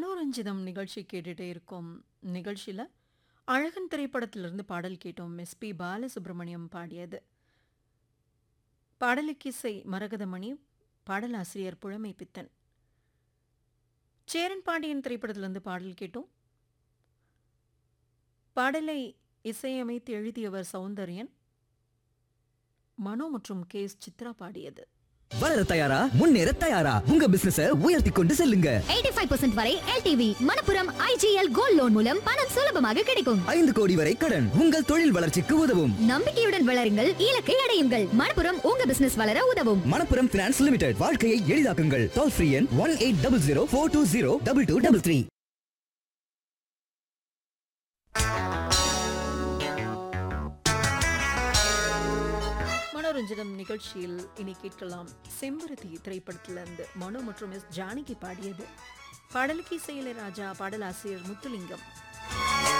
மனோரஞ்சிதம் நிகழ்ச்சி கேட்டுட்டே இருக்கோம் நிகழ்ச்சியில் அழகன் திரைப்படத்திலிருந்து பாடல் கேட்டோம் எஸ்பி பாலசுப்ரமணியம் பாடியது பாடலுக்கிசை மரகதமணி பாடலாசிரியர் புழமை பித்தன் சேரன் பாண்டியன் திரைப்படத்திலிருந்து பாடல் கேட்டோம் பாடலை இசையமைத்து எழுதியவர் சௌந்தர்யன் மனோ மற்றும் கே எஸ் சித்ரா பாடியது வளர தயாரா முன்னேற தயாரா உங்க பிசினஸ உயர்த்தி கொண்டு செல்லுங்க 85% வரை LTV Manappuram IGL gold loan மூலம் பணம் சுலபமாக கிடைக்கும் ஐந்து கோடி வரை கடன் உங்கள் தொழில் வளர்ச்சிக்கு உதவும் நம்பிக்கையுடன் வளருங்கள் இலக்கை அடையுங்கள் மணப்புரம் உங்க பிசினஸ் வளர உதவும் மணப்புரம் பினான்ஸ் லிமிடெட் வாழ்க்கையை எளிதாக்குங்கள் டோல் ஃப்ரீ எண் one eight double zero four two zero double two double three மனோரஞ்சிதம் நிகழ்ச்சியில் இனி கேட்கலாம் செம்பருத்தி திரைப்படத்திலிருந்து மனோ மற்றும் எஸ் ஜானகி பாடியது பாடலுக்கு இசையில ராஜா பாடலாசிரியர் முத்துலிங்கம்